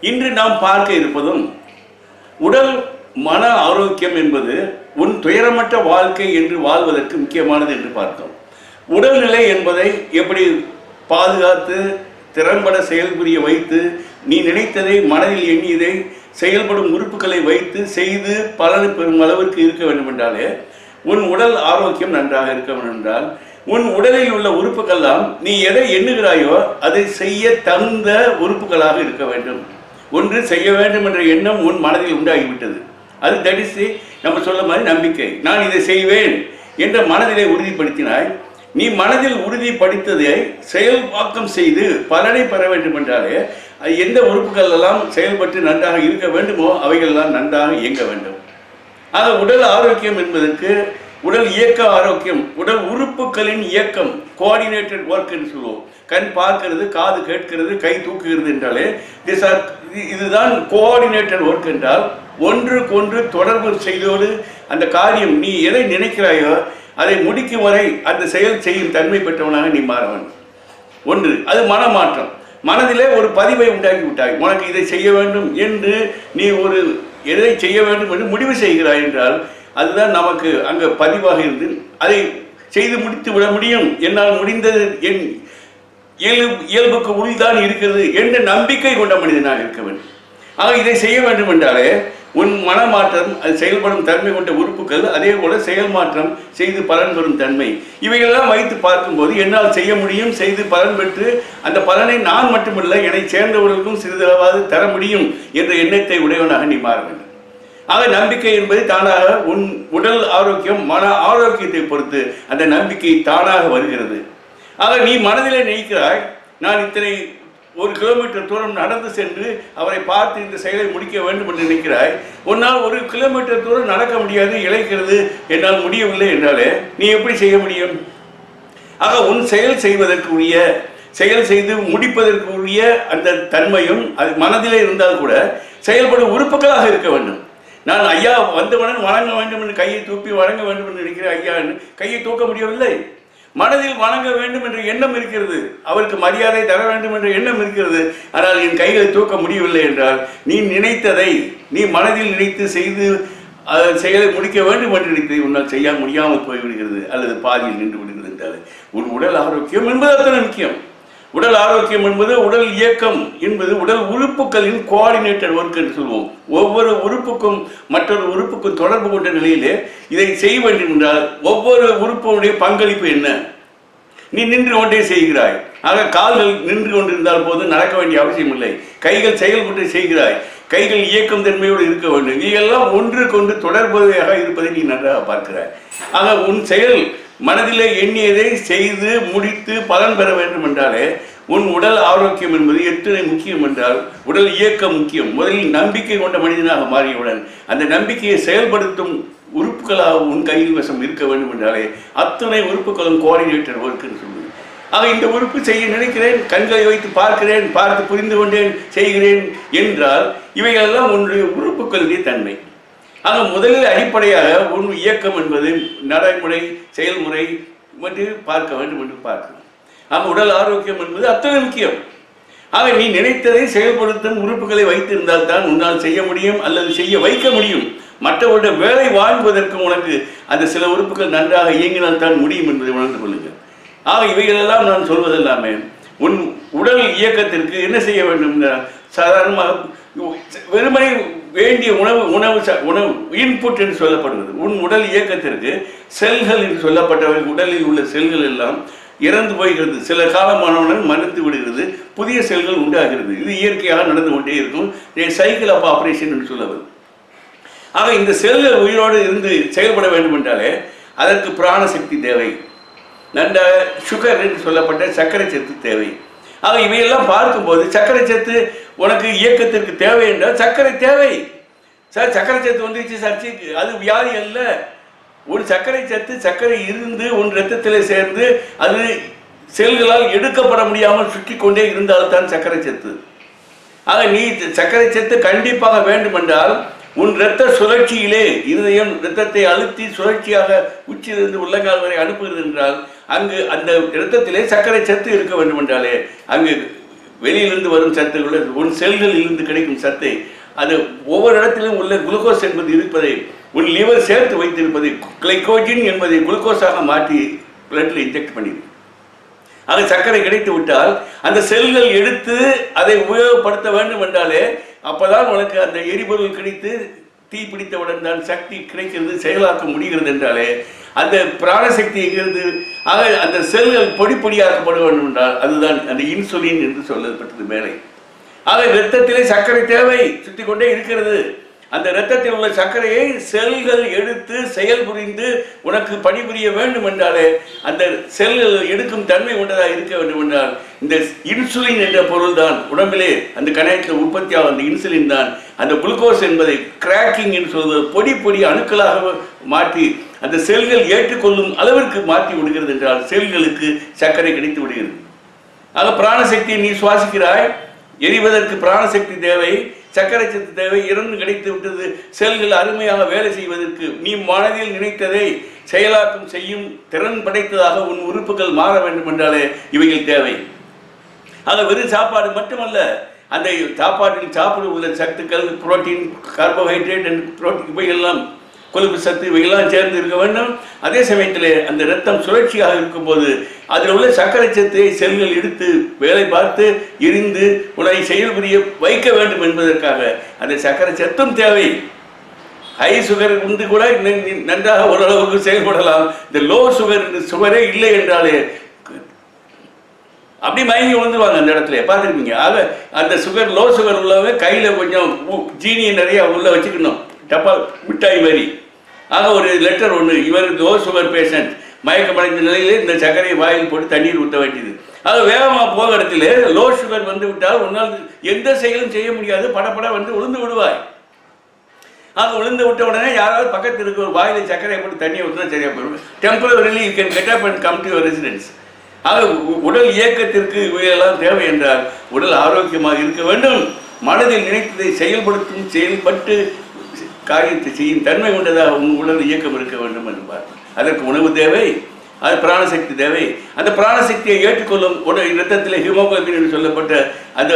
இன்று நாம் பார்க்க இருப்பதும் உடல் மன ஆரோக்கியம் என்பது உன் துயரமற்ற வாழ்க்கை என்று வாழ்வதற்கு முக்கியமானது என்று பார்த்தோம் உடல்நிலை என்பதை எப்படி பாதுகாத்து திறம்பட செயல்புரிய வைத்து நீ நினைத்ததை மனதில் எண்ணியதை செயல்படும் உறுப்புகளை வைத்து செய்து பலன் பெறும் அளவிற்கு இருக்க வேண்டும் என்றாலே உன் உடல் ஆரோக்கியம் நன்றாக இருக்க வேண்டும் என்றால் உன் உடலில் உள்ள உறுப்புகள்லாம் நீ எதை எண்ணுகிறாயோ அதை செய்ய தகுந்த உறுப்புகளாக இருக்க வேண்டும் ஒன்று செய்ய வேண்டும் என்ற எண்ணம் உன் மனதில் உண்டாகிவிட்டது அது தட் இஸ் நம்ம சொல்ல மாதிரி நம்பிக்கை நான் இதை செய்வேன் என்ற மனதிலே உறுதிப்படுத்தினாய் நீ மனதில் உறுதிப்படுத்ததை செயல்பாக்கம் செய்து பலனை பெற வேண்டும் என்றாலே அது எந்த உறுப்புகள் எல்லாம் செயல்பட்டு நன்றாக இருக்க வேண்டுமோ அவைகள் எல்லாம் நன்றாக இயங்க வேண்டும் ஆக உடல் ஆரோக்கியம் என்பதற்கு உடல் இயக்க ஆரோக்கியம் உடல் உறுப்புகளின் இயக்கம் கோஆர்டினேட்டட் ஒர்க் என்று சொல்லுவோம் கண் பார்க்கிறது காது கேட்கிறது கை தூக்குகிறது என்றாலே திஸ் ஆர் இதுதான் கோஆர்டினேட்டட் ஒர்க் என்றால் ஒன்றுக்கொன்று தொடர்பு செய்தோடு அந்த காரியம் நீ எதை நினைக்கிறாயோ அதை முடிக்கும் வரை அந்த செயல் செய்யும் தன்மை பெற்றவனாக நீ மாற வேண்டும் ஒன்று அது மனமாற்றம் மனதிலே ஒரு பதிவை உண்டாக்கி விட்டாய் உனக்கு இதை செய்ய வேண்டும் என்று நீ ஒரு எதை செய்ய வேண்டும் என்று முடிவு செய்கிறாய் என்றால் அதுதான் நமக்கு அங்கே பதிவாக இருந்து அதை செய்து முடித்து விட முடியும் என்னால் முடிந்தது என் இயல்பு இயல்புக்கு உள்தான் இருக்கிறது என்ற நம்பிக்கை கொண்ட மனிதனாக இருக்க வேண்டும் ஆக இதை செய்ய வேண்டும் என்றாலே உன் மனமாற்றம் அது செயல்படும் தன்மை கொண்ட உறுப்புகள் அதே போல செயல் மாற்றம் செய்து பலன் பெறும் தன்மை இவைகளெல்லாம் வைத்து பார்க்கும்போது என்னால் செய்ய முடியும் செய்து பலன் பெற்று அந்த பலனை நான் மட்டுமல்ல என்னை சேர்ந்தவர்களுக்கும் சிறிதளவாவது தர முடியும் என்ற எண்ணத்தை உடையவனாக நீ மாற வேண்டும் ஆக நம்பிக்கை என்பது தானாக உன் உடல் ஆரோக்கியம் மன ஆரோக்கியத்தை பொறுத்து அந்த நம்பிக்கை தானாக வருகிறது ஆக நீ மனதிலே நினைக்கிறாய் நான் இத்தனை ஒரு கிலோமீட்டர் தூரம் நடந்து சென்று அவரை பார்த்து இந்த செயலை முடிக்க வேண்டும் என்று நினைக்கிறாய் உன்னால் ஒரு கிலோமீட்டர் தூரம் நடக்க முடியாது இழைக்கிறது என்னால் முடியவில்லை என்றாலே நீ எப்படி செய்ய முடியும் ஆக உன் செயல் செய்வதற்குரிய செயல் செய்து முடிப்பதற்குரிய அந்த தன்மையும் அது மனதிலே இருந்தால் கூட செயல்படும் உறுப்புகளாக இருக்க வேண்டும் நான் ஐயா வந்தவுடன் வணங்க வேண்டும் என்று கையை தூப்பி வணங்க வேண்டும் என்று நினைக்கிறேன் ஐயா என்று கையை தூக்க முடியவில்லை மனதில் வணங்க வேண்டும் என்ற எண்ணம் இருக்கிறது அவருக்கு மரியாதை தர வேண்டும் என்ற எண்ணம் இருக்கிறது ஆனால் என் கைகளை தூக்க முடியவில்லை என்றால் நீ நினைத்ததை நீ மனதில் நினைத்து செய்து அஹ், செயலை முடிக்க வேண்டும் என்று நினைத்ததை உன்னால் செய்ய முடியாமல் போய்விடுகிறது அல்லது பாதியில் நின்று விடுகிறது என்றால் உன் உடல் ஆரோக்கியம் என்பது அத்தனை முக்கியம் உடல் ஆரோக்கியம் என்பது உடல் இயக்கம் என்பது உடல் உறுப்புகளின் கோஆர்டினேட்டட் ஒர்க் என்று சொல்வோம் ஒவ்வொரு உறுப்புக்கும் மற்றொரு உறுப்புக்கும் தொடர்பு கொண்ட நிலையிலே இதை செய்ய வேண்டும் என்றால் ஒவ்வொரு உறுப்புடைய பங்களிப்பு என்ன நீ நின்று கொண்டே செய்கிறாய் ஆக கால்கள் நின்று கொண்டிருந்தால் போது நடக்க வேண்டிய அவசியம் இல்லை கைகள் செயல்பட்டு செய்கிறாய் கைகள் இயக்கம் தன்மையோடு இருக்க வேண்டும் இவையெல்லாம் ஒன்று கொண்டு தொடர்புடையாக இருப்பதை நீ நன்றாக பார்க்கிறாய் ஆக உன் செயல் மனதிலே எண்ணியதை செய்து முடித்து பலன் பெற வேண்டும் என்றாலே உன் உடல் ஆரோக்கியம் என்பது எத்தனை முக்கியம் என்றால் உடல் இயக்கம் முக்கியம் முதலில் நம்பிக்கை கொண்ட மனிதனாக மாறியவுடன் அந்த நம்பிக்கையை செயல்படுத்தும் உறுப்புகளாக உன் கையில் வசம் இருக்க வேண்டும் என்றாலே அத்தனை உறுப்புகளும் கோஆர்டினேட்டர் ஒர்க்குன்னு சொல்லுது ஆக இந்த உறுப்பு செய்ய நினைக்கிறேன் கண்களை வைத்து பார்க்கிறேன் பார்த்து புரிந்து கொண்டேன் செய்கிறேன் என்றால் இவைகளெல்லாம் உன்னுடைய உறுப்புகளுடைய தன்மை ஆக முதலில் அடிப்படையாக உன் இயக்கம் என்பது நடைமுறை செயல்முறை மற்றும் பார்க்க வேண்டும் என்று பார்க்கணும் ஆக உடல் ஆரோக்கியம் என்பது அத்தனை முக்கியம் ஆக நீ நினைத்ததை செயல்படுத்தும் உறுப்புகளை வைத்திருந்தால் தான் உன்னால் செய்ய முடியும் அல்லது செய்ய வைக்க முடியும் மற்றவருடைய வேலை வாங்குவதற்கு உனக்கு அந்த சில உறுப்புகள் நன்றாக இயங்கினால் தான் முடியும் என்பதை உணர்ந்து கொள்ளுங்கள் ஆக இவைகளெல்லாம் நான் சொல்வதெல்லாமே உன் உடல் இயக்கத்திற்கு என்ன செய்ய வேண்டும் என்றால் சாதாரணமாக வெறுமனே வேண்டிய உணவு உணவு ச- உணவு இன்புட் என்று சொல்லப்படுகிறது உன் உடல் இயக்கத்திற்கு செல்கள் என்று சொல்லப்பட்டவை உடலில் உள்ள செல்கள் எல்லாம் இறந்து போய்கிறது சில காலமானவுடன் மறுத்து விடுகிறது புதிய செல்கள் உண்டாகிறது இது இயற்கையாக நடந்து கொண்டே இருக்கும் சைக்கிள் ஆஃப் ஆபரேஷன் என்று சொல்லவது ஆக இந்த செல்கள் உயிரோடு இருந்து செயல்பட வேண்டும் என்றாலே அதற்கு பிராணசக்தி தேவை நன்றாக சுகர் என்று சொல்லப்பட்ட சர்க்கரை சத்து தேவை ஆக இவையெல்லாம் பார்க்கும்போது சர்க்கரை சத்து உனக்கு இயக்கத்திற்கு தேவை என்றால் சர்க்கரை தேவை சார் சர்க்கரை சத்து வந்துச்சு சார் சீ, அது வியாதி அல்ல ஒரு சர்க்கரை சத்து சர்க்கரை இருந்து உன் ரத்தத்தில் சேர்ந்து அது செல்களால் எடுக்கப்பட முடியாமல் சுற்றி கொண்டே இருந்தால்தான் சர்க்கரை சத்து ஆக நீ சர்க்கரை சத்து கண்டிப்பாக வேண்டுமென்றால் உன் இரத்த சுழற்சியிலே இருதயம் இரத்தத்தை அழுத்தி சுழற்சியாக உச்சியிலிருந்து உள்ளங்கால் வரை அனுப்புகிறது என்றால் அங்கு அந்த இரத்தத்திலே சர்க்கரை சத்து இருக்க வேண்டும் என்றாலே அங்கு வெளியிலிருந்து வரும் சத்துக்கள் உன் செல்களில் இருந்து கிடைக்கும் சத்தை அது ஒவ்வொரு இடத்திலும் உள்ள குளுக்கோஸ் என்பது இருப்பதை உன் லிவர் சேர்த்து வைத்திருப்பதை கிளைகோஜின் என்பதை குளுக்கோஸாக மாற்றி பிளட்டில் இன்ஜெக்ட் பண்ணிடு அது சர்க்கரை கிடைத்து விட்டால் அந்த செல்கள் எடுத்து அதை உபயோகப்படுத்த வேண்டும் என்றாலே அப்பதான் உனக்கு அந்த எரிபொருள் கிடைத்து தீ பிடித்தவுடன் தான் சக்தி கிடைக்கிறது செயலாக்க முடிகிறது என்றாலே அந்த பிராணசக்தி எங்கிருந்து ஆக அந்த செல்கள் பொடி பொடியாக்கப்பட வேண்டும் என்றால் அதுதான் அந்த இன்சுலின் என்று சொல்லப்பட்டது மேலே ஆக இரத்தத்திலே சர்க்கரை தேவை சுத்தி கொண்டே இருக்கிறது அந்த இரத்தத்தில் உள்ள சர்க்கரையை செல்கள் எடுத்து செயல்புரிந்து உனக்கு பணிபுரிய வேண்டும் என்றாலே அந்த செல்கள் எடுக்கும் தன்மை கொண்டதாக இருக்க வேண்டும் என்றால் இந்த இன்சுலின் என்ற பொருள் தான் உடம்பிலே அந்த கணையத்தில் உற்பத்தியாகும் அந்த இன்சுலின் தான் அந்த குளுக்கோஸ் என்பதை கிராக்கிங் என்று சொல்வது பொடி பொடி அணுக்களாக மாற்றி அந்த செல்கள் ஏற்றுக்கொள்ளும் அளவிற்கு மாற்றி விடுகிறது என்றால் செல்களுக்கு சர்க்கரை கிடைத்து விடுகிறது ஆக பிராணசக்தியை நீ சுவாசிக்கிறாய் எரிவதற்கு பிராணசக்தி தேவை சர்க்கரை சத்து தேவை இரண்டு கிடைத்து விட்டது செல்கள் அருமையாக வேலை செய்வதற்கு நீ மனதில் நினைத்ததை செயலாக்கம் செய்யும் திறன் படைத்ததாக உன் உறுப்புகள் மாற வேண்டும் என்றாலே இவைகள் தேவை ஆக வெறும் சாப்பாடு மட்டுமல்ல அந்த சாப்பாட்டில் சாப்பிட உள்ள சத்துக்கள் புரோட்டீன் கார்போஹைட்ரேட் அண்ட் புரோட்டீன் இவையெல்லாம் கொழுப்பு சத்து இவையெல்லாம் சேர்ந்து இருக்க வேண்டும் அதே சமயத்தில் அந்த இரத்தம் சுழற்சியாக இருக்கும்போது அதில் உள்ள சர்க்கரை சத்தை செல்கள் எடுத்து வேலை பார்த்து எரிந்து உணவை செயல்புரிய வைக்க வேண்டும் என்பதற்காக அந்த சர்க்கரை சத்தும் தேவை ஹை சுகர் உண்டு கூட ந- ந- நன்றாக ஓரளவுக்கு செயல்படலாம் இந்த லோ சுகர் சுகரே இல்லை என்றாலே அப்படி மயங்கி விழுந்துருவாங்க அந்த இடத்துல பார்த்துருப்பீங்க ஆக அந்த சுகர் லோ சுகர் உள்ளவங்க கையில் கொஞ்சம் உ- ஜீனியை நிறைய உள்ள வச்சுக்கணும் டப்பா மிட்டாய் மாதிரி ஆக ஒரு லெட்டர் ஒன்று இவர் லோ சுகர் பேஷண்ட் மயக்கமடைந்த நிலையிலே இந்த சர்க்கரையை வாயில் போட்டு தண்ணீர் ஊற்ற வேண்டியது ஆக வேகமாக போகிற இடத்துல லோ சுகர் வந்து விட்டால் உன்னால் எந்த செயலும் செய்ய முடியாது படபட வந்து விழுந்து விடுவாய் ஆக விழுந்து விட்ட உடனே யாராவது பக்கத்தில் இருக்க ஒரு வாயில சர்க்கரை போட்டு தண்ணியை ஊற்றினா சரியா போயிடும் temporarily you can get up and come to your residence ஆக உ- உடல் இயக்கத்திற்கு இவையெல்லாம் தேவை என்றால் உடல் ஆரோக்கியமாக இருக்க வேண்டும் மனதில் நினைத்ததை செயல்படுத்தும் செயல்பட்டு காரியத்தை செய்யும் தன்மை கொண்டதாக உன் உடல் இயக்கம் இருக்க வேண்டும் என்பார் அதற்கு உணவு தேவை அது பிராணசக்தி தேவை அந்த பிராணசக்தியை ஏற்றுக்கொள்ளும் உடல் இரத்தத்தில் ஹிமோகுளோபின் என்று சொல்லப்பட்ட அந்த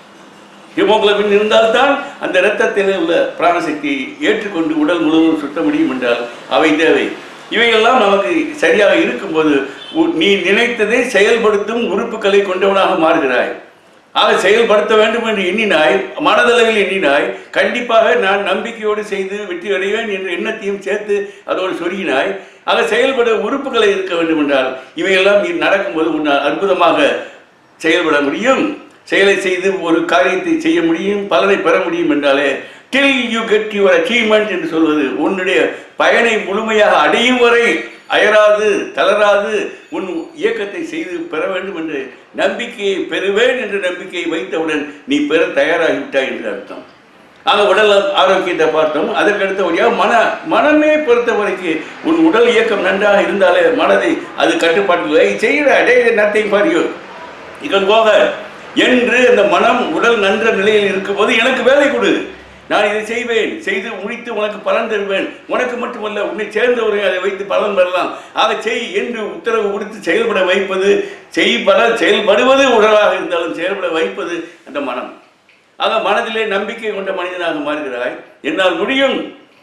ஹீமோகுளோபின் இருந்தால்தான் அந்த இரத்தத்தில் உள்ள பிராணசக்தியை ஏற்றுக்கொண்டு உடல் முழுவதும் சுத்த முடியும் என்றால் அவை தேவை இவையெல்லாம் நமக்கு சரியாக இருக்கும்போது உ- நீ நினைத்ததை செயல்படுத்தும் உறுப்புகளை கொண்டவனாக மாறுகிறாய் ஆக செயல்படுத்த வேண்டும் என்று எண்ணினாய் மனதளவில் எண்ணினாய் கண்டிப்பாக நான் நம்பிக்கையோடு செய்து வெற்றி அடைவேன் என்ற எண்ணத்தையும் சேர்த்து அதோடு சொருகினாய் ஆக செயல்பட உறுப்புகளை இருக்க வேண்டும் என்றால் இவையெல்லாம் நீ நடக்கும்போது உன்னால் அற்புதமாக செயல்பட முடியும் செயலை செய்து ஒரு காரியத்தை செய்ய முடியும் பலனை பெற முடியும் என்றாலே till you get your achievement என்று சொல்வது உன்னுடைய பயனை முழுமையாக அடையும் வரை அயராது தளராது உன் இயக்கத்தை செய்து பெற வேண்டும் என்று நம்பிக்கையை பெறுவேன் என்ற நம்பிக்கையை வைத்தவுடன் நீ பெற தயாராகிவிட்டாய் என்று அர்த்தம் ஆக உடல் ஆரோக்கியத்தை பார்த்தோம் அதற்கு அடுத்தபடியாக மன மனமே பொறுத்த வரைக்கும் உன் உடல் இயக்கம் நன்றாக இருந்தாலே மனதை அது கட்டுப்பாட்டில் செய்கிற டே நத்திங் ஃபார் யூ இகன் போக என்று அந்த மனம் உடல் நன்ற நிலையில் இருக்கும்போது எனக்கு வேலை கொடு நான் இதை செய்வேன் செய்து முடித்து உனக்கு பலன் தருவேன் உனக்கு மட்டுமல்ல உன்னை சேர்ந்தவரை அதை வைத்து பலன் பெறலாம் ஆக செய் என்று உத்தரவு கொடுத்து செயல்பட வைப்பது செய்பட செயல்படுவது உடலாக இருந்தாலும் செயல்பட வைப்பது அந்த மனம் ஆக மனதிலே நம்பிக்கை கொண்ட மனிதனாக மாறுகிறாய் என்னால் முடியும்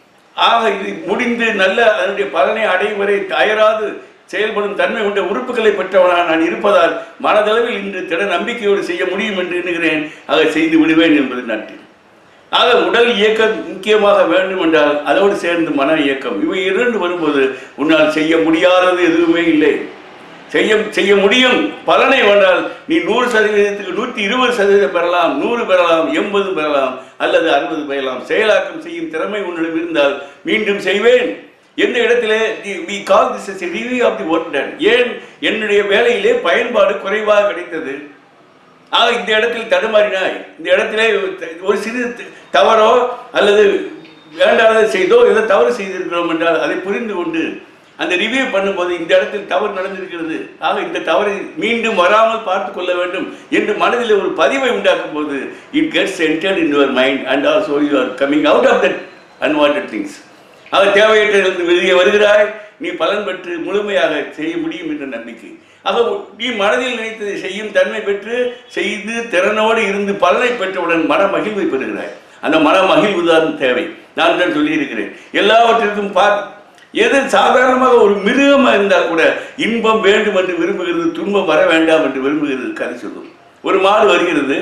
ஆக இது முடிந்து நல்ல அதனுடைய பலனை அடையும் வரை தயராது செயல்படும் தன்மை கொண்ட உறுப்புகளை பெற்றவனாக நான் இருப்பதால் மனதளவில் இன்று திட நம்பிக்கையோடு செய்ய முடியும் என்று எண்ணுகிறேன் ஆக செய்து விடுவேன் என்பது நாட்டில் ஆக உடல் இயக்கம் முக்கியமாக வேண்டும் என்றால் அதோடு சேர்ந்து மன இயக்கம் இவை இரண்டு வரும்போது உன்னால் செய்ய முடியாதது எதுவுமே இல்லை செய்ய செய்ய முடியும் பலனை வேண்டால் நீ நூறு சதவீதத்துக்கு நூற்றி இருபது சதவீதம் பெறலாம் நூறு பெறலாம் எண்பது பெறலாம் அல்லது அறுபது பெறலாம் செயலாக்கம் செய்யும் திறமை உன்னிடம் இருந்தால் மீண்டும் செய்வேன் எந்த இடத்திலே we call this is review of the work done ஏன் என்னுடைய வேலையிலே பயன்பாடு குறைவாக கிடைத்தது ஆக இந்த இடத்தில் தடுமாறினாய் இந்த இடத்திலே ஒரு சிறு த- தவறோ அல்லது வேண்டாததை செய்தோ ஏதோ தவறு செய்திருக்கிறோம் என்றால் அதை புரிந்து கொண்டு அந்த ரிவ்யூ பண்ணும்போது இந்த இடத்தில் தவறு நடந்திருக்கிறது ஆக இந்த தவறை மீண்டும் வராமல் பார்த்து கொள்ள வேண்டும் என்று மனதில் ஒரு பதிவை உண்டாக்கும் போது it gets entered in your mind and also you are coming out of that unwanted things ஆக தேவையற்றிலிருந்து வெளியே வருகிறாய் நீ பலன் பெற்று முழுமையாக செய்ய முடியும் என்ற நம்பிக்கை ஆக நீ மனதில் நினைத்ததை செய்யும் தன்மை பெற்று செய்து திறனோடு இருந்து பலனை பெற்றவுடன் மன மகிழ்வை பெறுகிறாய் அந்த மன மகிழ்வு தான் தேவை நான் தான் சொல்லியிருக்கிறேன் எல்லாவற்றிற்கும் பார் எது சாதாரணமாக ஒரு மிருகமாக இருந்தால் கூட இன்பம் வேண்டும் என்று விரும்புகிறது துன்பம் வர வேண்டாம் என்று விரும்புகிறது கதை சொல்லும் ஒரு மாடு வருகிறது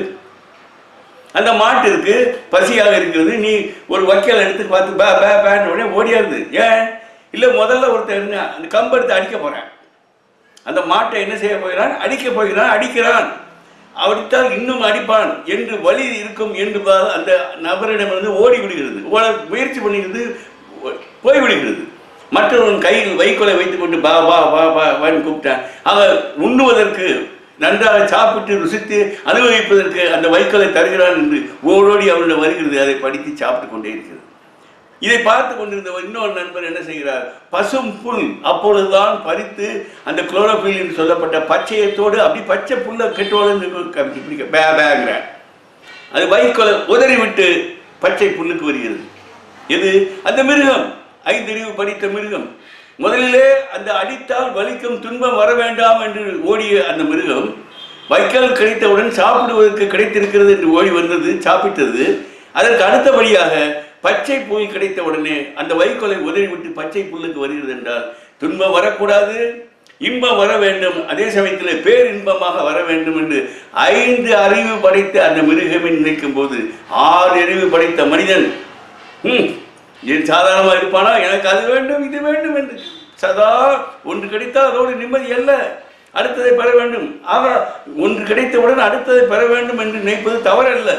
அந்த மாட்டிற்கு பசியாக இருக்கிறது நீ ஒரு வக்கீல் எடுத்து பார்த்து பே பே பேன்னு உடனே ஓடியாருது ஏன் இல்லை முதல்ல ஒருத்தர் என்ன அந்த கம்பு எடுத்து அடிக்க போகிறேன் அந்த மாட்டை என்ன செய்ய போகிறான் அடிக்க போகிறான் அடிக்கிறான் அடித்தால் இன்னும் அடிப்பான் என்று வழி இருக்கும் என்று பா- அந்த நபரிடமிருந்து ஓடி விடுகிறது ஓட முயற்சி பண்ணுகிறது ஓ- போய் விடுகிறது மற்றவன் கையில் வைக்கோலை வைத்துக்கொண்டு பா வா வா வா வான்னு கூப்பிட்டான் ஆக உண்ணுவதற்கு நன்றாக சாப்பிட்டு ருசித்து அனுபவிப்பதற்கு அந்த வைக்கோலை தருகிறான் என்று ஓடோடி அவனிடம் வருகிறது அதை படித்து சாப்பிட்டு கொண்டே இருக்கிறது இதை பார்த்து கொண்டிருந்த இன்னொரு நண்பர் என்ன செய்கிறார் பசும் புல் அப்பொழுதுதான் பறித்து அந்த குளோரோபில் என்று சொல்லப்பட்ட பச்சையத்தோடு அப்படி பச்சை புல்லை கெட்டோடு இப்படி பே பேங்கிறார் அது வைக்கோலை உதறி விட்டு பச்சை புல்லுக்கு வருகிறது எது அந்த மிருகம் ஐந்தறிவு படித்த மிருகம் முதலிலே அந்த அடித்தால் வலிக்கும் துன்பம் வர வேண்டாம் என்று ஓடிய அந்த மிருகம் வைக்கோல் கிடைத்தவுடன் சாப்பிடுவதற்கு கிடைத்திருக்கிறது என்று ஓடி வந்தது சாப்பிட்டது அதற்கு அடுத்தபடியாக பச்சை புல் கிடைத்த உடனே அந்த வைக்கோலை உதறிவிட்டு பச்சை புல்லுக்கு வருகிறது என்றால் துன்பம் வரக்கூடாது இன்பம் வர வேண்டும் அதே சமயத்தில் பேரின்பமாக வர வேண்டும் என்று ஐந்து அறிவு படைத்த அந்த மிருகமே நினைக்கும் போது ஆறு அறிவு படைத்த மனிதன் ம் என் சாதாரணமாக இருப்பானா எனக்கு அது வேண்டும் இது வேண்டும் என்று சதா ஒன்று கிடைத்தால் அதோடு நிம்மதி அல்ல அடுத்ததை பெற வேண்டும் ஆக ஒன்று கிடைத்தவுடன் அடுத்ததை பெற வேண்டும் என்று நினைப்பது தவறல்ல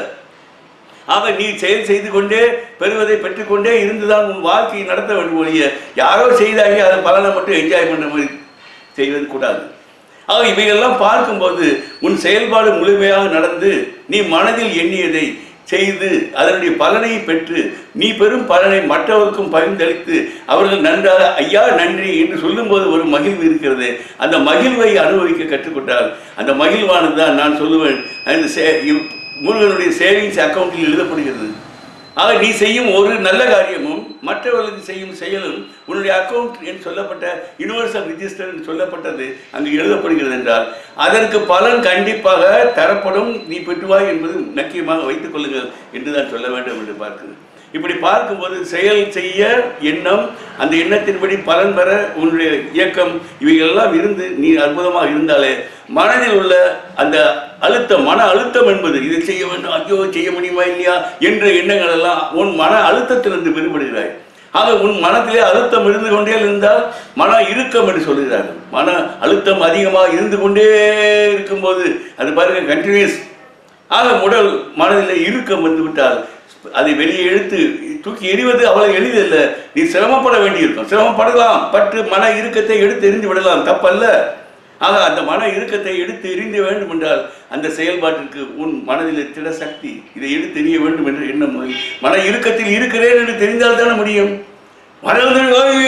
ஆக நீ செயல் செய்து கொண்டே பெறுவதை பெற்றுக்கொண்டே இருந்துதான் உன் வாழ்க்கையை நடத்த வேண்டும் ஒழிய யாரோ செய்தாங்க அதை பலனை மட்டும் என்ஜாய் பண்ண மாதிரி செய்வது கூடாது ஆக இவையெல்லாம் பார்க்கும்போது உன் செயல்பாடு முழுமையாக நடந்து நீ மனதில் எண்ணியதை செய்து அதனுடைய பலனை பெற்று நீ பெறும் பலனை மற்றவருக்கும் பகிர்ந்தளித்து அவர்கள் நன்றாக ஐயா நன்றி என்று சொல்லும்போது ஒரு மகிழ்வு இருக்கிறது அந்த மகிழ்வை அனுபவிக்க கற்றுக்கொண்டால் அந்த மகிழ்வானது தான் நான் சொல்லுவேன் அந்த சே- இவ்- முருகனுடைய சேவிங்ஸ் அக்கௌண்ட்டில் எழுதப்படுகிறது ஆக நீ செய்யும் ஒரு நல்ல காரியமும் மற்றவர்களுக்கு செய்யும் செயலும் உன்னுடைய அக்கௌண்ட் என்று சொல்லப்பட்ட யுனிவர்சல் ரிஜிஸ்டர் என்று சொல்லப்பட்டது அங்கு எழுதப்படுகிறது என்றால் அதற்கு பலன் கண்டிப்பாக தரப்படும் நீ பெற்றுவாய் என்பது முக்கியமாக வைத்துக் கொள்ளுங்கள் என்று தான் சொல்ல வேண்டும் என்று பார்க்கிறேன் இப்படி பார்க்கும்போது செயல் செய்ய எண்ணம் அந்த எண்ணத்தின்படி பலன் பெற உன்னுடைய இயக்கம் இவைகளெல்லாம் இருந்து நீ அற்புதமாக இருந்தாலே மனதில் உள்ள அந்த அழுத்தம் மன அழுத்தம் என்பது இதை செய்ய வேண்டும் ஐயோ செய்ய முடியுமா இல்லையா என்ற எண்ணங்கள் எல்லாம் உன் மன அழுத்தத்திலிருந்து விடுபடுகிறாய் ஆக உன் மனத்திலே அழுத்தம் இருந்து கொண்டே இருந்தால் மன இறுக்கம் என்று சொல்கிறார்கள் மன அழுத்தம் அதிகமாக இருந்து கொண்டே இருக்கும்போது அது பாருங்க கண்டினியூஸ் ஆக உடல் மனதில் இறுக்கம் வந்து விட்டால் அதை வெளியே இழுத்து தூக்கி எறிவது அவ்வளவு எளிதல்ல நீ சிரமப்பட வேண்டியிருக்கும் சிரமப்படலாம் பற்று மன இறுக்கத்தை எடுத்து எரிந்து விடலாம் தப்பல்ல ஆக அந்த மன இறுக்கத்தை எடுத்து எறிந்த வேண்டும் என்றால் அந்த செயல்பாட்டிற்கு உன் மனதில் திட சக்தி இதை எடுத்து எறிய வேண்டும் என்ற எண்ணம் முதல். மன இறுக்கத்தில் இருக்கிறேன் என்று தெரிந்தால் தானே முடியும் வரது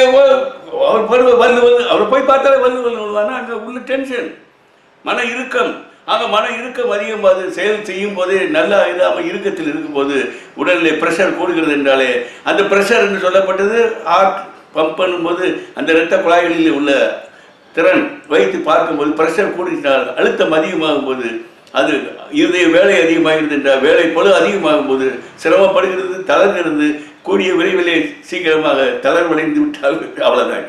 அவர் பருவ வந்து வந்து அவர் போய் பார்த்தாலே வந்து வந்து அங்கே உள்ள டென்ஷன் மன இறுக்கம் ஆக மன இறுக்கம் அதிகமாது செயல் செய்யும் போதே நல்லா இல்லாமல் இறுக்கத்தில் இருக்கும்போது உடலில் ப்ரெஷர் கூடுகிறது என்றாலே அந்த ப்ரெஷர் என்று சொல்லப்பட்டது ஹார்ட் பம்ப் பண்ணும்போது அந்த இரத்த குழாய்களில் உள்ள திறன் வைத்து பார்க்கும்போது ப்ரெஷர் கூடுகிறால் அழுத்தம் அதிகமாகும் போது அது இருதய வேலை அதிகமாகிறது என்றால் வேலை பளு அதிகமாகும் போது சிரமப்படுகிறது தளர்கிறது கூடிய விரைவிலே சீக்கிரமாக தளர்வடைந்து விட்டால் அவ்வளவுதான்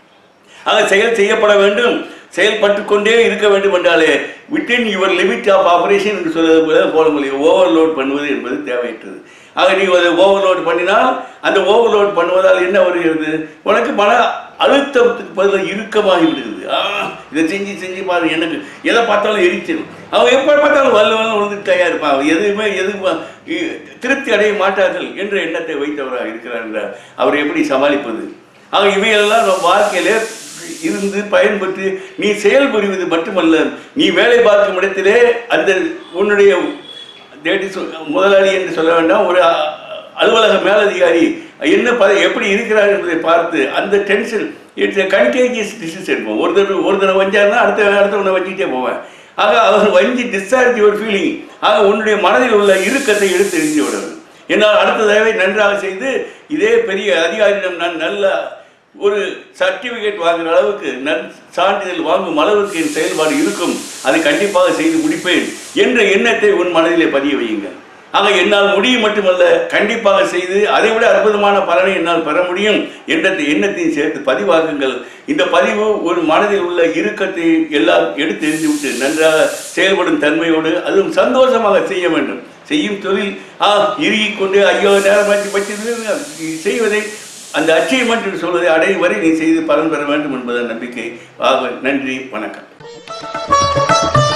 ஆக செயல் செய்யப்பட வேண்டும் செயல்பட்டு கொண்டே இருக்க வேண்டும் என்றாலே within your limit of operation என்று சொல்வது போல போல முடியும் ஓவர்லோட் பண்ணுவது என்பது தேவையற்றது ஆக நீ அதை ஓவர்லோட் பண்ணினால் அந்த ஓவர்லோட் பண்ணுவதால் என்ன வருகிறது உனக்கு மன அழுத்தத்துக்கு பதிலாக இறுக்கமாகி விடுகிறது ஆ இதை செஞ்சு செஞ்சு பாரு எனக்கு எதை பார்த்தாலும் எரிச்சிடும் அவன் எப்போ பார்த்தாலும் வல்ல வல்ல விழுந்து தயார் இருப்பான் அவன் எதுவுமே எதுவும் இ- திருப்தி அடைய மாட்டார்கள் என்ற எண்ணத்தை வைத்தவராக இருக்கிறார் என்றால் அவர் எப்படி சமாளிப்பது ஆக இவையெல்லாம் நம் வாழ்க்கையிலே இருந்து பயன்பெற்று நீ செயல்புரிவது மட்டுமல்ல நீ வேலை பார்க்கும் இடத்திலே அந்த உன்னுடைய தேடி சொல் முதலாளி என்று சொல்ல வேண்டாம் ஒரு அ- அலுவலக மேலதிகாரி என்ன ப எப்படி இருக்கிறார் என்பதை பார்த்து அந்த டென்ஷன் இட்ஸ் கண்டேஜியஸ் டிசீஸ் எடுப்போம் ஒரு தடவை ஒரு தடவை வஞ்சாருன்னா அடுத்த அடுத்த ஒன்று வச்சுக்கிட்டே போவேன் ஆக அவர் வஞ்சி டிஸ்சார்ஜ் யுவர் ஃபீலிங் ஆக உன்னுடைய மனதில் உள்ள இறுக்கத்தை எடுத்து எரிஞ்சு விடணும் என்னால் அடுத்த தடவை நன்றாக செய்து இதே பெரிய அதிகாரியிடம் நான் நல்ல ஒரு சர்டிபிகேட் வாங்குற அளவுக்கு நன் சான்றிதழ் வாங்கும் அளவுக்கு என் செயல்பாடு இருக்கும் அதை கண்டிப்பாக செய்து முடிப்பேன் என்ற எண்ணத்தை உன் மனதிலே பதிய வையுங்கள் ஆக என்னால் முடியும் மட்டுமல்ல கண்டிப்பாக செய்து அதை விட அற்புதமான பலனை என்னால் பெற முடியும் என்ற எண்ணத்தையும் சேர்த்து பதிவாக்குங்கள் இந்த பதிவு ஒரு மனதில் உள்ள இறுக்கத்தை எல்லாம் எடுத்து எறிந்துவிட்டு நன்றாக செயல்படும் தன்மையோடு அதுவும் சந்தோஷமாக செய்ய வேண்டும் செய்யும் தொழில் ஆ இறுகிக் கொண்டு ஐயோ நேரமாற்றி பற்றி செய்வதை அந்த அச்சீவ்மெண்ட் என்று சொல்வதை அடையும் வரை நீ செய்து பலன் பெற வேண்டும் என்பதன் நம்பிக்கை ஆக நன்றி வணக்கம்